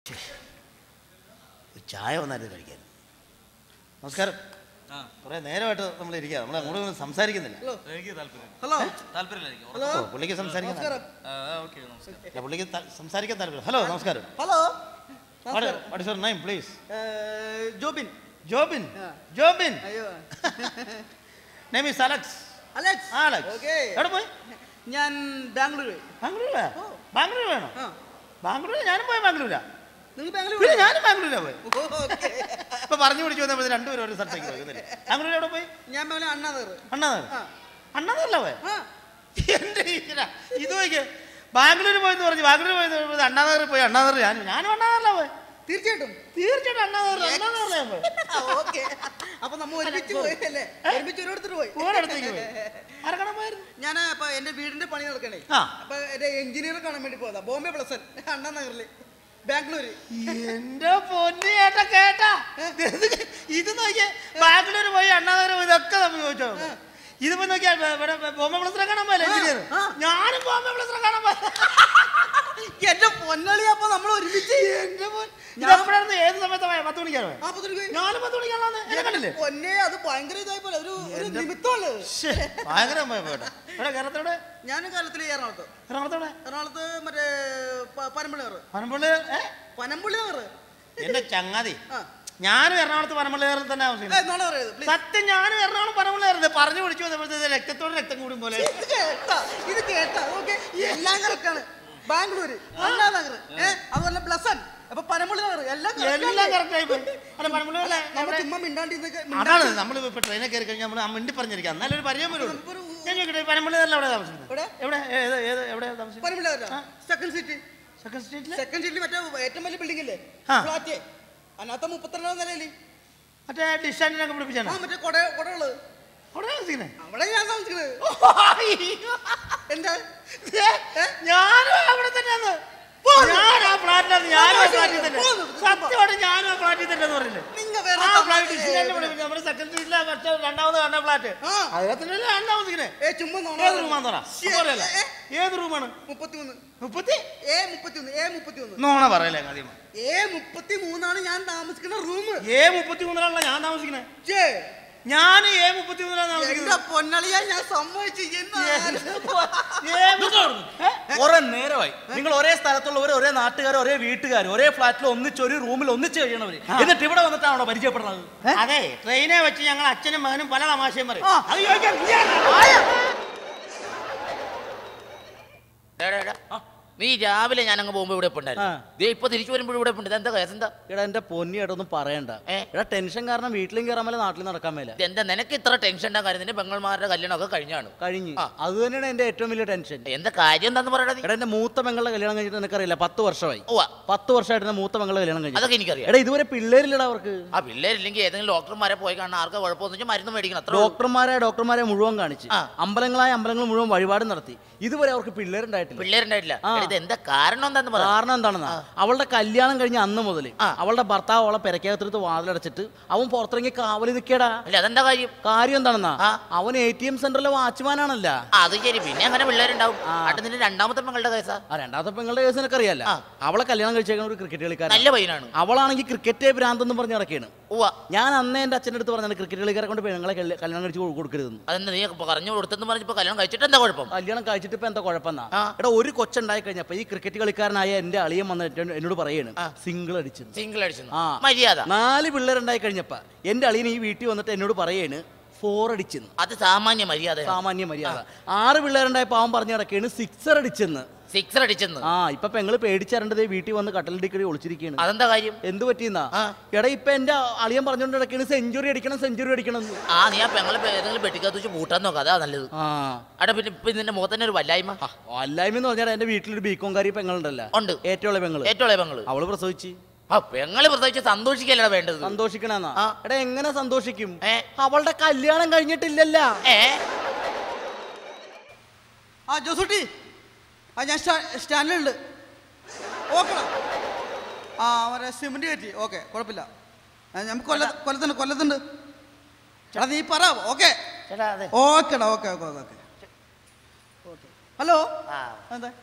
ഒരു ചായ വന്നായിരുന്നു കഴിക്കാൻ നമസ്കാരം കുറേ നേരമായിട്ട് നമ്മൾ ഇരിക്കുക നമ്മൾ അങ്ങോട്ടും ഇങ്ങോട്ടും സംസാരിക്കുന്നില്ല എനിക്ക് താല്പര്യം ഹലോ താല്പര്യമില്ല എനിക്ക് ഹലോ ഓ, പുള്ളിക്ക് സംസാരിക്കാൻ നമസ്കാരം ഓക്കെ നമസ്കാരം ഇല്ല, പുള്ളിക്ക് ത- സംസാരിക്കാൻ താല്പര്യം ഹലോ നമസ്കാരം ഹലോ നമസ്കാരം what is your name please ഏ, ജോബിൻ ജോബിൻ ആ. ജോബിൻ അയ്യോ name is Alex Alex Alex okay എവിടെ പോയി ഞാൻ ബാംഗ്ലൂർ ബാംഗ്ലൂരാ ഓ. ബാംഗ്ലൂർ വേണോ ആ ബാംഗ്ലൂർ ഞാനും പോയി ബാംഗ്ലൂരാ നിങ്ങൾ ബാംഗ്ലൂർ പിന്നെ ഞാനും ബാംഗ്ലൂരാ പോയി ഓക്കെ ഇപ്പൊ പറഞ്ഞു പിടിച്ചു വന്നപ്പോൾ രണ്ടുപേരും ഒരു സ്ഥലത്തേക്ക് പോയി ഒന്നുമില്ല. ബാംഗ്ലൂർ എവിടെ പോയി ഞാൻ ബാംഗ്ലൂർ അണ്ണാനഗർ അണ്ണാനഗർ ആ അണ്ണാനഗറല്ല പോയി ആ എന്റെ ഈശ്വരാ, ഇത് നോക്കിയേ ബാംഗ്ലൂർ പോയെന്ന് പറഞ്ഞു ബാംഗ്ലൂർ പോയി അണ്ണാനഗറിൽ പോയി അണ്ണാനഗർ ഞാനും ഞാനും അണ്ണാനഗറിലാ പോയി തീർച്ചയായിട്ടും തീർച്ചയായിട്ടും അണ്ണാനഗർ അണ്ണാനഗറിലാ പോയി ഓക്കെ അപ്പൊ നമ്മ ഒരുമിച്ച് പോയി അല്ലേ ഒരുമിച്ച് ഒരിടത്തോട്ട് പോയി ഓരോടത്തേക്ക് പോയി ആരക്കണം പോയിരുന്നു ഞാൻ അപ്പൊ എന്റെ വീടിന്റെ പണി നടക്കണേ ആ. അപ്പൊ എന്റെ എഞ്ചിനീയർ കാണാൻ വേണ്ടി പോയതാ ബോംബെ പ്ലസൻ അണ്ണാ നഗറില് ബാംഗ്ലൂര് എന്റെ പൊന്നു ചേട്ടാ കേട്ടാ ഇത് ഇത് നോക്കിയേ ബാംഗ്ലൂർ പോയി അണ്ണാനഗർ പോയി ഇതൊക്കെ നമ്മൾ ചോദിച്ചോ ഇതിപ്പോ നോക്കിയാ ഇവിടെ ബോംബെ പ്ലസിനെ കാണാൻ പോയല്ലേ എഞ്ചിനീയർ ആ. ഞാനും ബോംബെ പ്ലസിനെ കാണാൻ പോയ എന്റെ പൊന്നളി അപ്പൊ നമ്മൾ ഒരുമിച്ച് എന്റെ പൊൻ ഇതെപ്പോഴായിരുന്നു ഏത് സമയത്താ പോയെ? പത്ത് മണിക്കാണോ പോയെ? ആ, പത്ത് മണിക്ക് പോയി. ഞാനും പത്ത് മണിക്കാണോ എന്നെ കണ്ടില്ലേ പൊന്നെ അത് ഭയങ്കര ഇതായി പോലെ ഒരു ഒരു നിമിത്തമുള്ളു ശ്ശേ, ഭയങ്കര പോയ പോട്ടെ എവിടെ കേരളത്തോടെ ഞാൻ കാലത്തിൽ എറണാകുളത്ത് എറണാകുളത്തോടെ എറണാകുളത്ത് മറ്റേ പ- പനമ്പള്ളി നഗർ പനമ്പള്ളി ഏ പനമ്പള്ളി നഗർ എന്റെ ചങ്ങാതി ആ ഞാനും എറണാകുളത്ത് പനമ്പള്ളി നഗറിൽ തന്നെ ഏ, താമസിക്കുന്നത് നോണ പറയത് please. സത്യം ഞാനും എറണാകുളം പനമ്പള്ളി നഗറിൽ പറഞ്ഞു പിടിച്ചു വന്നപ്പോഴത്തെ രക്തത്തോട് രക്തം കൂടും പോലെ ഇത് കേട്ടാ ഇത് കേട്ടാ ഓക്കെ എല്ലാം കറക്റ്റാണ് ബാംഗ്ലൂര് അണ്ണാ നഗർ ഏഹ് അതുപോലെ ബ്ലസൻ അപ്പൊ പനമ്പള്ളി നഗർ എല്ലാം correct എല്ലാം ആണ്. കറക്റ്റ് ആയി പോയി അല്ല പനമ്പള്ളി അല്ല, നഗറിലെ നമ്മൾ നമ്മുടെ- ചുമ്മാ മിണ്ടാണ്ട് ഇന്നൊക്കെ അതാണ് നമ്മൾ ഇപ്പൊ ട്രെയിനിൽ കയറി കഴിഞ്ഞാൽ നമ്മൾ മിണ്ടി പറഞ്ഞിരിക്കാം നല്ലൊരു പരിചയം വരുള്ളൂ നമുക്കൊരു- ഞാൻ ചോദിക്കട്ടെ പനമ്പള്ളി നഗറിൽ എവിടെ താമസിക്കുന്നത് എവിടെ? എവിടെ ഏത് ഏത് എവിടെയാണ് താമസിക്കുന്നത് Panampilly Nagar second city second സ്ട്രീറ്റിൽ സെക്കൻഡ് സിറ്റിൽ മറ്റേ ഏറ്റവും വലിയ ബിൽഡിംഗ് ഇല്ലേ ആ. ഫ്ലാറ്റ് അതിനകത്ത് മുപ്പത്തിരണ്ടാം നിലയില് മറ്റേ ഡിഷാൻഡിനൊക്കെ പിടിപ്പിച്ചാണ് ആ മറ്റേ കൊട കൊടകള് അവിടെ താമസിക്കുന്നത് അവിടെ ഞാൻ താമസിക്കുന്നത് എന്താ ഞാനും അവിടെ തന്നെയാണ് ഞാൻ ആ ഫ്ലാറ്റിലാണ് ഞാനും ആ ഫ്ലാറ്റിൽ തന്നെ പോന്നു. സത്യമായിട്ട് ഞാനും ആ ഫ്ലാറ്റിൽ തന്നെ എന്ന് പറയുന്നത് നിങ്ങ വേറെ ആ തമാശ ഫ്ലാറ്റ് ഡിസിഷനിൽ പഠിപ്പിച്ചു നമ്മുടെ സെക്കൻഡ് സ്ട്രീറ്റിലെ പക്ഷേ രണ്ടാമത് കാണുന്ന ഫ്ലാറ്റ് ആ. അതിനകത്തല്ലേ ഞാൻ താമസിക്കുന്നത് ഏ ചുമ്മാ നോണ ഏത് റൂമാന്ന് പറ ശ്ശേ, അപ്പൊ അറിയാലോ. ഏ, ഏത് റൂമാണ് മുപ്പത്തിമൂന്ന് മുപ്പത്തി ഏ മുപ്പത്തിയൊന്ന് ഏ മുപ്പത്തിയൊന്ന് നോണ പറയല്ലേ ആദ്യം ഏ മുപ്പത്തി മൂന്നാണ് ഞാൻ താമസിക്കുന്ന റൂം ഏ മുപ്പത്തി മൂന്നിലാണല്ലോ ഞാൻ താമസിക്കുന്നത് ഛേ, ഞാൻ ഏ മുപ്പത്തി മൂന്നിലാണ് എന്റെ താമസിക്കുന്നത് പൊന്നളിയാ ഞാൻ സമ്മതിച്ചു ഏ മുപ്പത്തി- ഏ? കുറെ നേരമായി നിങ്ങൾ ഒരേ സ്ഥലത്തുള്ളവർ ഒരേ നാട്ടുകാർ ഒരേ വീട്ടുകാർ ഒരേ ഫ്ലാറ്റിൽ ഒന്നിച്ച് ഒരു റൂമിൽ ഒന്നിച്ച് കഴിയണവര് എന്നിട്ട് ഇവിടെ വന്നിട്ടാണോ പരിചയപ്പെടുന്നത് അതെ ട്രെയിനെ വെച്ച് ഞങ്ങൾ അച്ഛനും മകനും പല തമാശയും പറയും ആ. അത് ചോദിക്കാൻ നീയാണ്. എടാ, എടാ. നീ രാവിലെ ഞാൻ അങ്ങ് പോകുമ്പോ ഇവിടെ ആ. ഉണ്ടായിരുന്നു ദേ ഇപ്പൊ തിരിച്ചു വരുമ്പോൾ ഇവിടെ ഉണ്ട് എന്താ കേസ് എന്താ എടാ എന്റെ പൊന്നിയായിട്ട് ഒന്നും പറയണ്ട ഏ? എടാ ടെൻഷൻ കാരണം വീട്ടിലും കയറാൻ മേലെ നാട്ടിലും നടക്കാൻ മേല എന്താ നിനക്ക് ഇത്ര ടെൻഷൻ ഉണ്ടാ കാര്യം നിന്റെ പെങ്ങൾമാരുടെ കല്യാണം ഒക്കെ കഴിഞ്ഞാണ് കഴിഞ്ഞ് ആ. അത് തന്നെയാണ് എന്റെ ഏറ്റവും വലിയ ടെൻഷൻ എന്താ കാര്യം എന്താന്ന് പറയണത് എടാ എന്റെ മൂത്ത പെങ്ങളുടെ കല്യാണം കഴിഞ്ഞിട്ട് നിനക്കറിയില്ല പത്ത് വർഷമായി ഓ പത്ത് വർഷമായിട്ട് എന്റെ മൂത്ത പെങ്ങളുടെ കല്യാണം കഴിഞ്ഞു അതൊക്കെ എനിക്കറിയാം എടാ ഇതുവരെ പിള്ളേരില്ലടാ അവർക്ക് ആ പിള്ളേരില്ലെങ്കിൽ ഏതെങ്കിലും ഡോക്ടർമാരെ പോയി കാണാൻ ആർക്കാ കുഴപ്പമെന്ന് വെച്ചാൽ മരുന്ന് മേടിക്കണം അത്ര ഡോക്ടർമാരെ ഡോക്ടർമാരെ മുഴുവൻ കാണിച്ച് ആ. അമ്പലങ്ങളായ അമ്പലങ്ങൾ മുഴുവൻ വഴിപാട് നടത്തി ഇതുവരെ അവർക്ക് പിള്ളേരുണ്ടായിട്ടില്ല പിള്ളേരുണ്ടായിട്ടില്ല ആ. എടാ, ഇത് എന്താ കാരണം എന്താന്ന് പറ കാരണം എന്താണെന്നാ അവളുടെ കല്യാണം കഴിഞ്ഞ അന്ന് മുതൽ ആ. അവളുടെ ഭർത്താവ് അവളെ പെരക്കകത്തെടുത്ത് വാതിലടച്ചിട്ട് അവൻ പുറത്തിറങ്ങി കാവലി നിൽക്കടാ അല്ല അതെന്താ കാര്യം കാര്യം എന്താണെന്നാ ആ. അവൻ എ ടി എം സെന്ററിലെ വാച്ച്മാനാണല്ല ആ, അത് ശരി പിന്നെ അങ്ങനെ പിള്ളേരുണ്ടാവും ആ. അട്ട് നിന്റെ രണ്ടാമത്തെ മകളുടെ കേസാ ആ രണ്ടാമത്തെ പെങ്ങളുടെ കേസ് നിനക്കറിയാലോ ആ. അവളെ കല്യാണം കഴിച്ചേക്കുന്ന ഒരു ക്രിക്കറ്റ് കളിക്കാരൻ നല്ല പയ്യനാണ് അവളാണെങ്കിൽ ക്രിക്കറ്റ് ഭ്രാന്തെന്ന് പറഞ്ഞ് നടക്കുകയാണ് ഉവ്വ ഞാൻ അന്നേ എൻ്റെ അച്ഛൻ്റെ അടുത്ത് പറഞ്ഞാൽ ക്രിക്കറ്റ് കളിക്കാരെ കൊണ്ട് പെണ്ണുങ്ങളെ കല്യ- കല്യാണം കഴിച്ച് കൊ- കൊടുക്കരുതെന്ന് അതെന്താ നീ പറഞ്ഞു കൊടുത്തെന്ന് പറഞ്ഞപ്പോ കല്യാണം കഴിച്ചിട്ട് എന്താ കുഴപ്പം കല്യാണം കഴിച്ചിട്ട് ഇപ്പൊ എന്താ കുഴപ്പമെന്നാ ആ. എടാ ഒരു കൊച്ചുണ്ടായി കഴിഞ്ഞപ്പോ ഈ ക്രിക്കറ്റ് കളിക്കാരനായ എന്റെ അളിയൻ വന്ന് എന്നോട് എന്നോട് പറയാണ് ആ. സിംഗിൾ അടിച്ചു സിംഗിൾ അടിച്ചു ആ. മര്യാദ നാല് പിള്ളേരുണ്ടായി കഴിഞ്ഞപ്പോ എന്റെ അളിയൻ ഈ വീട്ടിൽ വന്നിട്ട് എന്നോട് പറയാണ് ഫോർ അടിച്ചെന്ന് അത് സാമാന്യ മര്യാദ സാമാന്യ മര്യാദ ആറ് പിള്ളേരുണ്ടായപ്പോ അവൻ പറഞ്ഞു നടക്കുകയാണ് സിക്സർ അടിച്ചെന്ന് സിക്സർ അടിച്ചെന്ന് ആ ഇപ്പൊ പെങ്ങള് പേടിച്ചരണ്ടതേ വീട്ടിൽ വന്ന് കട്ടലിടിക്കടി ഒളിച്ചിരിക്കുകയാണ് അതെന്താ കാര്യം എന്ത് പറ്റിയെന്നാ ആ. എടാ ഇപ്പൊ എന്റെ അളിയൻ പറഞ്ഞോണ്ട് നടക്കുകയാണ് സെഞ്ചുറി അടിക്കണം സെഞ്ചുറി അടിക്കണം എന്ന്. ആ നീ ആ പെങ്ങളെ പേ- ഏതെങ്കിലും പെട്ടിക്കകത്ത് വെച്ച് പൂട്ടാൻ നോക്കാം അതാ നല്ലത് ആ അവിടെ പിന്നെ ഇപ്പൊ നിന്റെ മുഖത്ത് തന്നെ ഒരു വല്ലായ്മ അല്ലായ്മ എന്ന് പറഞ്ഞാൽ എന്റെ വീട്ടിലൊരു ബീക്കോങ്കാരി പെങ്ങളുണ്ടല്ലോ ഉണ്ട് ഏറ്റവും ഉള്ള പെങ്ങള് ഏറ്റവും ഇളയ പെങ്ങള് അവള് പ്രസവിച്ച് ആ പെങ്ങള് പ്രത്യേകിച്ച് സന്തോഷിക്കല്ലടാ വേണ്ടത് സന്തോഷിക്കണെന്നാ ആ. എടാ എങ്ങനെ സന്തോഷിക്കും ഏ? അവളുടെ കല്യാണം കഴിഞ്ഞിട്ടില്ലല്ല ഏ ആ ജോസൂട്ടി ആ ഞാൻ സ്റ്റാ- സ്റ്റാൻഡിലുണ്ട് ഓക്കെ ആ അവരെ സിമന്റ് കയറ്റി ഓക്കെ കുഴപ്പമില്ല ആ, നമുക്ക് കൊല്ല കൊല്ലത്തുണ്ട് കൊല്ലത്തുണ്ട് ചേട്ടാ നീ പറ ഓക്കെ ചേട്ടാ അതെ ഓക്കെടാ okay okay okay okay hello ആ എന്താ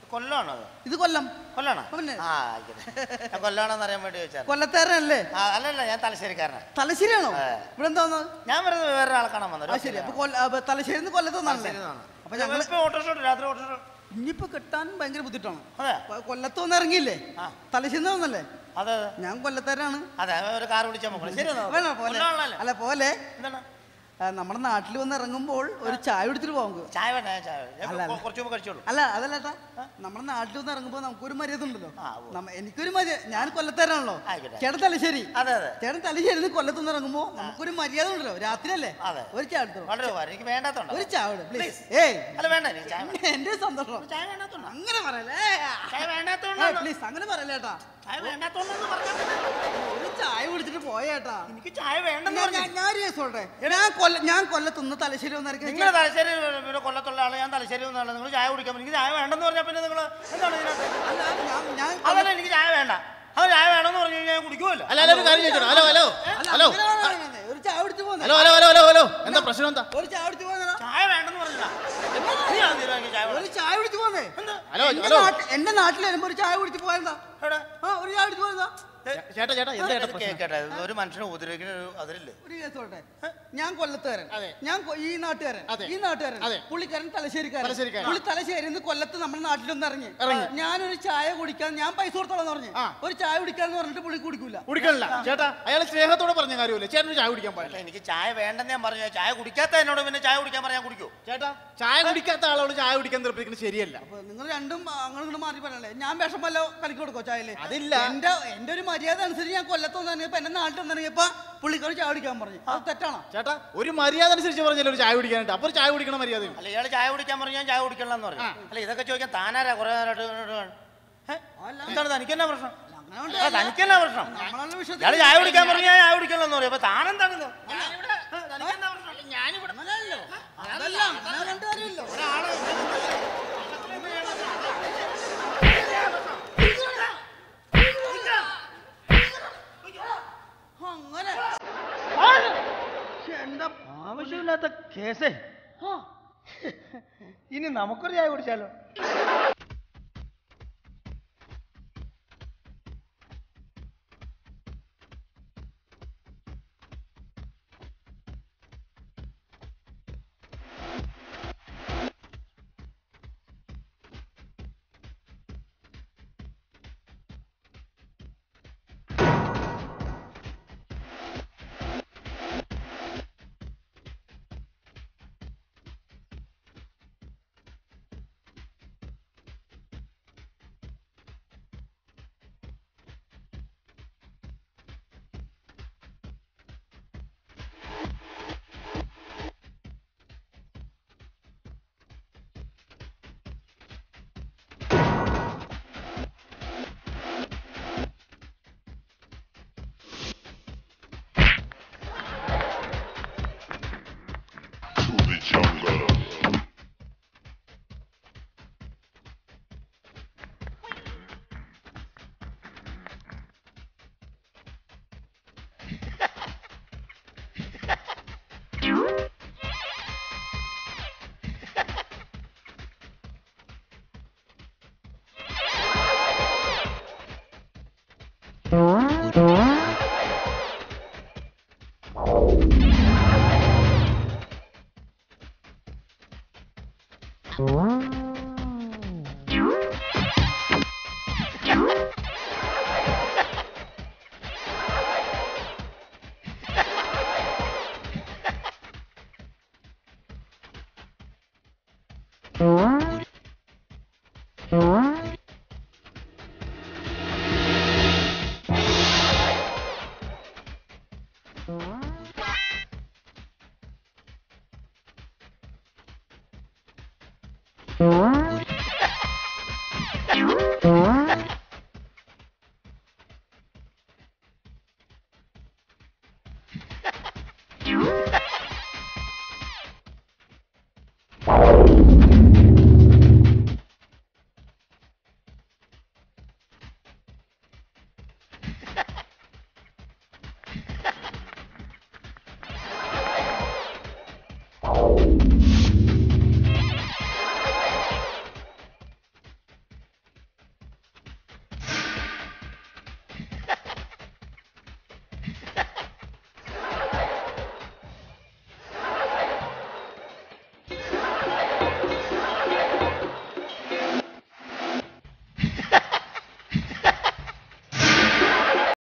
കൊല്ലമാണോ അത് ഇത് കൊല്ലം കൊല്ലാണോ പിന്നെ. ആ ആയിക്കോട്ടെ ഞാൻ കൊല്ലാണോന്ന് അറിയാൻ വേണ്ടി ചോദിച്ചാൽ കൊല്ലത്തേരനല്ലേ ആ അല്ലല്ല ഞാൻ തലശ്ശേരിക്കാരനാണ് തലശ്ശേരിയാണോ അതെ. ഇവിടെ എന്താ വന്നത് ഞാൻ വെറുതെ വേറെ ആളെ കാണാൻ വന്നത് ആ ശരി അപ്പൊ കൊല്ല- അപ്പൊ തലശ്ശേരി നിന്ന് കൊല്ലത്ത് വന്നാണല്ലേ അപ്പൊ ഞങ്ങള് ഇപ്പൊ ഓട്ടോറിക്ഷ ഉണ്ട് രാത്രി ഓട്ടോറിക്ഷ ഇനിയിപ്പോ കിട്ടാൻ ഭയങ്കര ബുദ്ധിമുട്ടാണ് അതെ അപ്പൊ കൊല്ലത്ത് വന്ന് ഇറങ്ങിയില്ലേ ആ. തലശ്ശേരി വന്നല്ലേ അതെ അതെ ഞാൻ കൊല്ലത്തേരാണ് അതെ ഒരു കാർ വിളിച്ചാൽ മക്കളെ ശരി എന്നാ. വേണോ പോലെ കൊല്ലാനുള്ളതല്ലേ? അല്ല പോലെ എന്താണ് ആ, നമ്മുടെ നാട്ടിൽ വന്ന് ഇറങ്ങുമ്പോൾ ഒരു ചായ കുടിച്ചിട്ട് പോകാം നമുക്ക്. ചായ വേണ്ട ഞാൻ ചായ വേണ്ട. ഞാൻ അല്ല, അല്ല. കൊ- കുറച്ച് മുമ്പ് കഴിച്ചോളൂ അല്ല അതല്ല ഏട്ടാ നമ്മുടെ നാട്ടിൽ വന്ന് ഇറങ്ങുമ്പോൾ നമുക്കൊരു മര്യാദ ഉണ്ടല്ലോ ആ, ഉവ്വ്. നമ്മ- എനിക്കൊരു മര്യാദ ഞാൻ കൊല്ലത്തേരാണല്ലോ ആയിക്കോട്ടെ. ചേട്ടൻ തലശ്ശേരി അതെ അതെ ചേട്ടൻ തലശ്ശേരി നിന്ന് കൊല്ലത്ത് നിന്ന് ഇറങ്ങുമ്പോൾ നമുക്കൊരു മര്യാദ ഉണ്ടല്ലോ രാത്രിയല്ലേ അതെ. ഒരു ചായ എടുത്തോ വളരെ ഉപകാരം എനിക്ക് വേണ്ടാത്തോണ്ട് ഒരു ചായ എടു, please. Please. ഏയ് അല്ല വേണ്ട എനിക്ക് ചായ വേണ്ട. എന്റെ സന്തോഷം ചായ വേണ്ടാത്തോണ്ട് അങ്ങനെ പറയല്ലേ ചായ വേണ്ടാത്തോണ്ടാണ് പ്ലീസ് അങ്ങനെ പറയല്ലേ ഏട്ടാ ചായ വേണ്ടാത്തോണ്ടെന്ന് പറഞ്ഞാൽ മതി. ഒരു ചായ കുടിച്ചിട്ട് പോയേട്ടാ എനിക്ക് ചായ വേണ്ടെന്ന് ഞാൻ- പറഞ്ഞു ഞാൻ- ഞാൻ ഒരു കേസ് പറയട്ടെ ഞാൻ കൊല്ല ഞാൻ കൊല്ലത്തുനിന്ന് തലശ്ശേരി വന്നിറങ്ങി നിങ്ങൾ തലശ്ശേരി പിന്നെ കൊല്ലത്തുള്ള ആള് ഞാൻ തലശ്ശേരി ഒന്നാണ് നിങ്ങൾ ചായ കുടിക്കാൻ എനിക്ക് ചായ വേണ്ടെന്ന് പറഞ്ഞാൽ പിന്നെ നിങ്ങൾ എന്താണ് ഇതിനകത്ത് അല്ല ഞാൻ ഞാൻ അതല്ല എനിക്ക് ചായ വേണ്ട അത് ചായ വേണമെന്ന് പറഞ്ഞു കഴിഞ്ഞാൽ ഞാൻ കുടിക്കുമല്ലോ അല്ല അല്ല ഒരു കാര്യം ചോദിച്ചോട്ടെ ഹലോ ഹലോ അല്ല, ഹലോ അങ്ങനെ പറയണേ. ഒരു ചായ കുടിച്ച് പോന്നെ hello hello hello hello hello എന്താ പ്രശ്നം എന്താ ഒരു ചായ കുടിച്ച് പോന്നെ ചായ വേണ്ടെന്ന് പറഞ്ഞില്ല നീ ആദ്യം തീരുമാനിക്ക് എനിക്ക് ചായ ഒരു വേണം ചായ കുടിച്ച് പോന്നെ എന്താ ഹലോ എന്റെ ഹലോ നാട്ടി- എന്റെ നാട്ടിൽ വരുമ്പോ ഒരു ചായ കുടിച്ച് പോയെന്താ എവിടെ ആ ഒരു ചായ കുടിച്ച് പോയെന്താ ചേട്ടാ ചേട്ടാ എന്താ ചേട്ടാ ഇത് പ്രശ്നം കേക്കട്ടെ ഇത് ഒരു മനുഷ്യനെ ഉപദ്രവിക്കുന്ന ഒരു അതിരില്ലേ ഒരു കേസ് പറയട്ടെ ഞാൻ കൊല്ലത്തുകാരൻ അതെ. ഞാൻ കൊ- ഈ നാട്ടുകാരൻ അതെ. ഈ നാട്ടുകാരൻ അതെ. പുള്ളിക്കാരൻ തലശ്ശേരിക്കാരൻ തലശ്ശേരിക്കാരൻ. പുള്ളി തലശ്ശേരി കൊല്ലത്ത് നമ്മുടെ നാട്ടിലൊന്ന് ഇറങ്ങി ഇറങ്ങി. ഞാനൊരു ചായ കുടിക്കാൻ ഞാൻ പൈസ കൊടുത്തോളാന്ന് പറഞ്ഞു ആ. ഒരു ചായ കുടിക്കാന്ന് പറഞ്ഞിട്ട് പുള്ളി കുടിക്കൂല കുടിക്കണില്ല ചേട്ടാ അയാൾ സ്നേഹത്തോടെ പറഞ്ഞ കാര്യമല്ലേ ചേട്ടന് ചായ കുടിക്കാൻ പാടില്ല പക്ഷേ എനിക്ക് ചായ വേണ്ടെന്ന് ഞാൻ പറഞ്ഞു ചായ കുടിക്കാത്ത എന്നോട് പിന്നെ ചായ കുടിക്കാൻ പറയാൻ കുടിക്കൂ ചേട്ടാ ചായ കുടിക്കാത്ത ആളോട് ചായ കുടിക്കാൻ നിർബന്ധിക്കുന്നത് ശരിയല്ല അപ്പൊ നിങ്ങൾ രണ്ടും അങ്ങനെ ഇങ്ങോട്ട് മാറി പറയല്ലേ ഞാൻ വിഷം വല്ല കളിക്ക് കൊടുക്കോ ചായല് അതില്ല. എന്റെ എന്റെ ഒരു മര്യാദ അനുസരിച്ച് ഞാൻ കൊല്ലത്ത് വന്നിറങ്ങിയപ്പോ എന്റെ നാട്ടിൽ വന്നിറങ്ങിയപ്പോ പുള്ളിക്കാരൻ ചായ കുടിക്കാൻ പറഞ്ഞു അത് തെറ്റാണോ ചേട്ടാ ഒരു മര്യാദ അനുസരിച്ച് പറഞ്ഞല്ലോ ഒരു ചായ കുടിക്കാനായിട്ട് അപ്പൊ ഒരു ചായ കുടിക്കണ മര്യാദയും അല്ല ഇയാൾ ചായ കുടിക്കാൻ പറഞ്ഞു ഞാൻ ചായ കുടിക്കണം എന്ന് പറഞ്ഞു അല്ല ഇതൊക്കെ ചോദിക്കാൻ താനാരാ കുറെ നേരമായിട്ട് ഏ? എന്താണ് തനിക്കെന്നാ പ്രശ്നം അങ്ങനെ കൊണ്ട് ആ, തനിക്കെന്നാ പ്രശ്നം നമ്മളെ വിഷയത്തിൽ ഇയാള് ചായ കുടിക്കാൻ പറഞ്ഞു ഞാൻ ചായ കുടിക്കണം എന്ന് പറയും അപ്പൊ താനെന്താണ് ഇത് ഏ, തനിക്കെന്നാ പ്രശ്നം? അങ്ങനെയല്ലോ അതല്ല അങ്ങനെ കണ്ട കാര്യമില്ലോ ഒരാള് അങ്ങനെ ശ്ശെ, എന്താ ആവശ്യമില്ലാത്ത കേസേ ഇനി നമുക്കൊരു ചായ കുടിച്ചാലോ